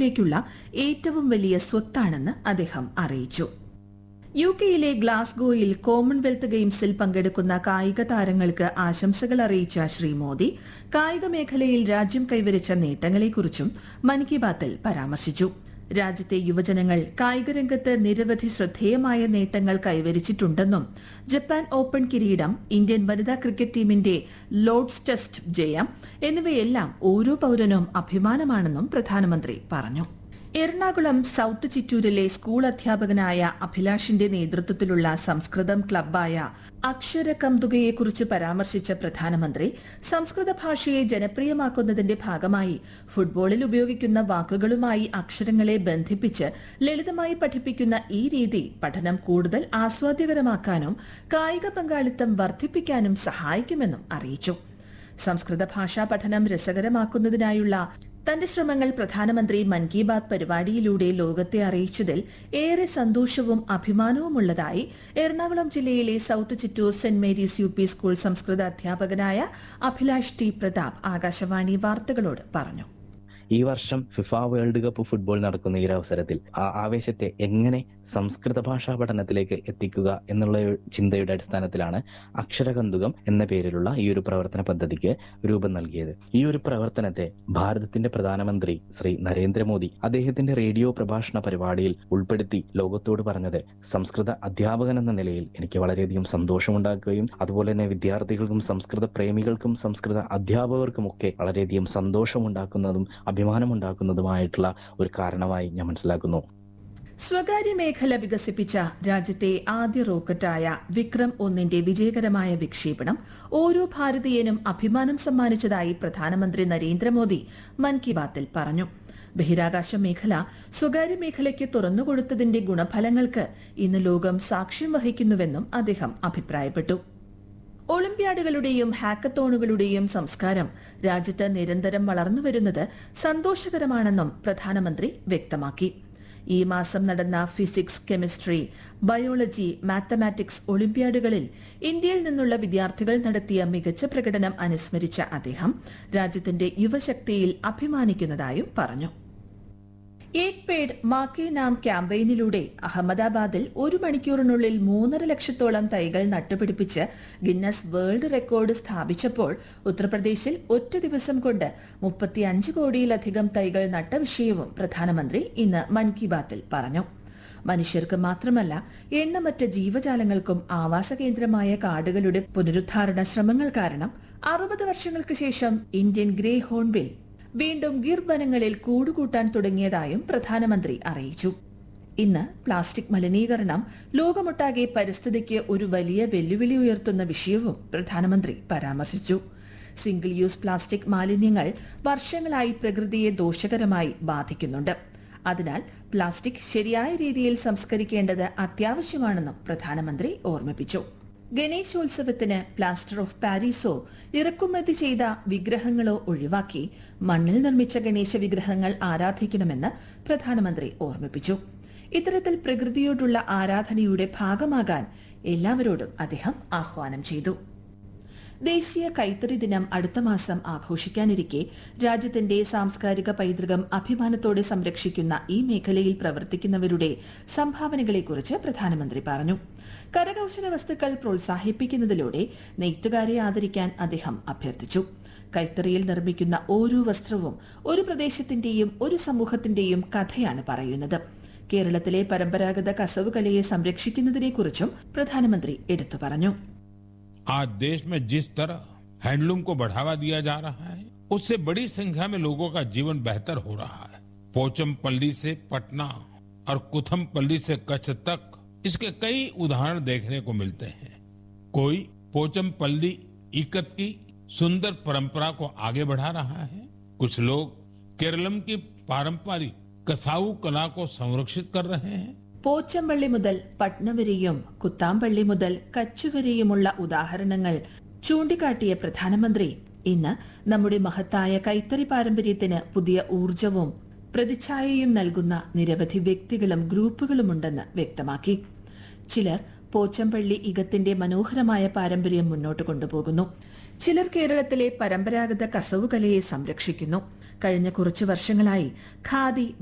ഭാവിയിലേക്കുള്ള ഏറ്റവും വലിയ സ്വത്താണെന്ന് അദ്ദേഹം അറിയിച്ചു യു കെയിലെ ഗ്ലാസ്ഗോയിൽ കോമൺവെൽത്ത് ഗെയിംസിൽ പങ്കെടുക്കുന്ന കായിക താരങ്ങൾക്ക് ആശംസകൾ അറിയിച്ച ശ്രീ മോദി കായിക മേഖലയിൽ രാജ്യം കൈവരിച്ച നേട്ടങ്ങളെക്കുറിച്ചും മൻ കി ബാത്തിൽ പരാമർശിച്ചു രാജ്യത്തെ യുവജനങ്ങൾ കായിക രംഗത്ത് നിരവധി ശ്രദ്ധേയമായ നേട്ടങ്ങൾ കൈവരിച്ചിട്ടുണ്ടെന്നും ജപ്പാൻ ഓപ്പൺ കിരീടം ഇന്ത്യൻ വനിതാ ക്രിക്കറ്റ് ടീമിന്റെ ലോർഡ്സ് ടെസ്റ്റ് ജയം എന്നിവയെല്ലാം ഓരോ പൌരനും അഭിമാനമാണെന്നും പ്രധാനമന്ത്രി പറഞ്ഞു എറണാകുളം സൌത്ത് ചിറ്റൂരിലെ സ്കൂൾ അധ്യാപകനായ അഭിലാഷിന്റെ നേതൃത്വത്തിലുള്ള സംസ്കൃതം ക്ലബ്ബായ അക്ഷര കന്തുകയെക്കുറിച്ച് പരാമർശിച്ച പ്രധാനമന്ത്രി സംസ്കൃത ഭാഷയെ ജനപ്രിയമാക്കുന്നതിന്റെ ഭാഗമായി ഫുട്ബോളിൽ ഉപയോഗിക്കുന്ന വാക്കുകളുമായി അക്ഷരങ്ങളെ ബന്ധിപ്പിച്ച് ലളിതമായി പഠിപ്പിക്കുന്ന ഈ രീതി പഠനം കൂടുതൽ ആസ്വാദ്യകരമാക്കാനും കായിക പങ്കാളിത്തം വർദ്ധിപ്പിക്കാനും സഹായിക്കുമെന്നും അറിയിച്ചു സംസ്കൃത ഭാഷാ പഠനം രസകരമാക്കുന്നതിനായുള്ള തന്റെ ശ്രമങ്ങൾ പ്രധാനമന്ത്രി മൻ കി ബാത് പരിപാടിയിലൂടെ ലോകത്തെ അറിയിച്ചതിൽ ഏറെ സന്തോഷവും അഭിമാനവുമുള്ളതായി എറണാകുളം ജില്ലയിലെ south Chittoor saint Mary's U P school സംസ്കൃത അധ്യാപകനായ അഭിലാഷ് ടി പ്രതാപ് ആകാശവാണി വാർത്തകളോട് പറഞ്ഞു ഈ വർഷം ഫിഫ വേൾഡ് കപ്പ് ഫുട്ബോൾ നടക്കുന്ന ഈ ഒരു അവസരത്തിൽ ആ ആവേശത്തെ എങ്ങനെ സംസ്കൃത ഭാഷാ പഠനത്തിലേക്ക് എത്തിക്കുക എന്നുള്ള ഒരു ചിന്തയുടെ അടിസ്ഥാനത്തിലാണ് അക്ഷരകന്തുകം എന്ന പേരിലുള്ള ഈ ഒരു പ്രവർത്തന പദ്ധതിക്ക് രൂപം നൽകിയത് ഈ ഒരു പ്രവർത്തനത്തെ ഭാരതത്തിന്റെ പ്രധാനമന്ത്രി ശ്രീ നരേന്ദ്രമോദി അദ്ദേഹത്തിന്റെ റേഡിയോ പ്രഭാഷണ പരിപാടിയിൽ ഉൾപ്പെടുത്തി ലോകത്തോട് പറഞ്ഞത് സംസ്കൃത അധ്യാപകൻ എന്ന നിലയിൽ എനിക്ക് വളരെയധികം സന്തോഷമുണ്ടാക്കുകയും അതുപോലെ തന്നെ വിദ്യാർത്ഥികൾക്കും സംസ്കൃത പ്രേമികൾക്കും സംസ്കൃത അധ്യാപകർക്കുമൊക്കെ വളരെയധികം സന്തോഷമുണ്ടാക്കുന്നതും അഭിമാനമുണ്ടാക്കുന്നതുമായിട്ടുള്ള ഒരു കാരണമായി ഞാൻ മനസ്സിലാക്കുന്നു സ്വകാര്യ മേഖല വികസിപ്പിച്ച രാജ്യത്തെ ആദ്യ റോക്കറ്റായ വിക്രം ഒന്നിന്റെ വിജയകരമായ വിക്ഷേപണം ഓരോ ഭാരതീയനും അഭിമാനം സമ്മാനിച്ചതായി പ്രധാനമന്ത്രി നരേന്ദ്രമോദി മൻ കി ബാത്തിൽ പറഞ്ഞു ബഹിരാകാശ മേഖല സ്വകാര്യ മേഖലയ്ക്ക് തുറന്നുകൊടുത്തതിന്റെ ഗുണഫലങ്ങൾക്ക് ഇന്ന് ലോകം സാക്ഷ്യം വഹിക്കുന്നുവെന്നും അദ്ദേഹം അഭിപ്രായപ്പെട്ടു ഒളിമ്പ്യാഡുകളുടെയും ഹാക്കത്തോണുകളുടെയും സംസ്കാരം രാജ്യത്ത് നിരന്തരം വളർന്നുവരുന്നത് സന്തോഷകരമാണെന്നും പ്രധാനമന്ത്രി വ്യക്തമാക്കി ഈ മാസം നടന്ന ഫിസിക്സ് കെമിസ്ട്രി ബയോളജി മാത്തമാറ്റിക്സ് ഒളിമ്പ്യാഡുകളിൽ ഇന്ത്യയിൽ നിന്നുള്ള വിദ്യാർത്ഥികൾ നടത്തിയ മികച്ച പ്രകടനം അനുസ്മരിച്ച അദ്ദേഹം രാജ്യത്തിന്റെ യുവശക്തിയിൽ അഭിമാനിക്കുന്നതായും പറഞ്ഞു ഏക് പേഡ് മാക്കേ നാം ക്യാമ്പയിനിലൂടെ അഹമ്മദാബാദിൽ ഒരു മണിക്കൂറിനുള്ളിൽ മൂന്നര ലക്ഷത്തോളം തൈകൾ നട്ടുപിടിപ്പിച്ച് ഗിന്നസ് വേൾഡ് റെക്കോർഡ് സ്ഥാപിച്ചപ്പോൾ ഉത്തർപ്രദേശിൽ ഒറ്റ ദിവസം കൊണ്ട് മുപ്പത്തിയഞ്ച് കോടിയിലധികം തൈകൾ നട്ട വിഷയവും പ്രധാനമന്ത്രി ഇന്ന് മൻ കി ബാത്തിൽ പറഞ്ഞു മനുഷ്യർക്ക് മാത്രമല്ല എണ്ണമറ്റ ജീവജാലങ്ങൾക്കും ആവാസ കേന്ദ്രമായ കാടുകളുടെ പുനരുദ്ധാരണ ശ്രമങ്ങൾ കാരണം അറുപത് വർഷങ്ങൾക്ക് ശേഷം ഇന്ത്യൻ ഗ്രേ ഹോൺബിൽ വീണ്ടും ഗിർ വനങ്ങളിൽ കൂടുകൂട്ടാൻ തുടങ്ങിയതായും പ്രധാനമന്ത്രി അറിയിച്ചു ഇന്ന് പ്ലാസ്റ്റിക് മലിനീകരണം ലോകമൊട്ടാകെ പരിസ്ഥിതിക്ക് ഒരു വലിയ വെല്ലുവിളി ഉയർത്തുന്ന വിഷയവും പ്രധാനമന്ത്രി പരാമർശിച്ചു സിംഗിൾ യൂസ് പ്ലാസ്റ്റിക് മാലിന്യങ്ങൾ വർഷങ്ങളായി പ്രകൃതിയെ ദോഷകരമായി ബാധിക്കുന്നുണ്ട് അതിനാൽ പ്ലാസ്റ്റിക് ശരിയായ രീതിയിൽ സംസ്കരിക്കേണ്ടത് അത്യാവശ്യമാണെന്നും പ്രധാനമന്ത്രി ഓർമ്മിപ്പിച്ചു ഗണേശോത്സവത്തിന് പ്ലാസ്റ്റർ ഓഫ് പാരീസോ ഇറക്കുമതി ചെയ്ത വിഗ്രഹങ്ങളോ ഒഴിവാക്കി മണ്ണിൽ നിർമ്മിച്ച ഗണേശ വിഗ്രഹങ്ങൾ ആരാധിക്കണമെന്ന് പ്രധാനമന്ത്രി ഓർമ്മിപ്പിച്ചു ഇത്തരത്തിൽ പ്രകൃതിയോടുള്ള ആരാധനയുടെ ഭാഗമാകാൻ എല്ലാവരോടും അദ്ദേഹം ആഹ്വാനം ചെയ്തു ദേശീയ കൈത്തറി ദിനം അടുത്ത മാസം ആഘോഷിക്കാനിരിക്കെ രാജ്യത്തിന്റെ സാംസ്കാരിക പൈതൃകം അഭിമാനത്തോടെ സംരക്ഷിക്കുന്ന ഈ മേഖലയിൽ പ്രവർത്തിക്കുന്നവരുടെ സംഭാവനകളെക്കുറിച്ച് പ്രധാനമന്ത്രി പറഞ്ഞു കരകൌശല വസ്തുക്കൾ പ്രോത്സാഹിപ്പിക്കുന്നതിലൂടെ നെയ്ത്തുകാരെ ആദരിക്കാൻ അദ്ദേഹം അഭ്യർത്ഥിച്ചു കൈത്തറിയിൽ നിർമ്മിക്കുന്ന ഓരോ വസ്ത്രവും ഒരു പ്രദേശത്തിന്റെയും ഒരു സമൂഹത്തിന്റെയും കഥയാണ് പറയുന്നത് കേരളത്തിലെ പരമ്പരാഗത കസവ് കലയെ സംരക്ഷിക്കുന്നതിനെക്കുറിച്ചും പ്രധാനമന്ത്രി എടുത്തു പറഞ്ഞു आज देश में जिस तरह हैंडलूम को बढ़ावा दिया जा रहा है उससे बड़ी संख्या में लोगों का जीवन बेहतर हो रहा है पोचमपल्ली से पटना और कुथमपल्ली से कच्छ तक इसके कई उदाहरण देखने को मिलते हैं कोई पोचमपल्ली इकत की सुंदर परंपरा को आगे बढ़ा रहा है कुछ लोग केरलम की पारंपरिक कसाऊ कला को संरक्षित कर रहे हैं പോച്ചമ്പള്ളി മുതൽ പട്ന വരെയും കുത്താമ്പള്ളി മുതൽ കച്ചു വരെയുമുള്ള ഉദാഹരണങ്ങൾ ചൂണ്ടിക്കാട്ടിയ പ്രധാനമന്ത്രി ഇന്ന് നമ്മുടെ മഹത്തായ കൈത്തറി പാരമ്പര്യത്തിന് പുതിയ ഊർജവും പ്രതിച്ഛായയും നൽകുന്ന നിരവധി വ്യക്തികളും ഗ്രൂപ്പുകളുമുണ്ടെന്ന് വ്യക്തമാക്കി ചിലർ പോച്ചമ്പള്ളി ഇകത്തിന്റെ മനോഹരമായ പാരമ്പര്യം മുന്നോട്ട് കൊണ്ടുപോകുന്നു ചിലർ കേരളത്തിലെ പരമ്പരാഗത കസവുകലയെ സംരക്ഷിക്കുന്നു കഴിഞ്ഞ കുറച്ചു വർഷങ്ങളായി ഖാദി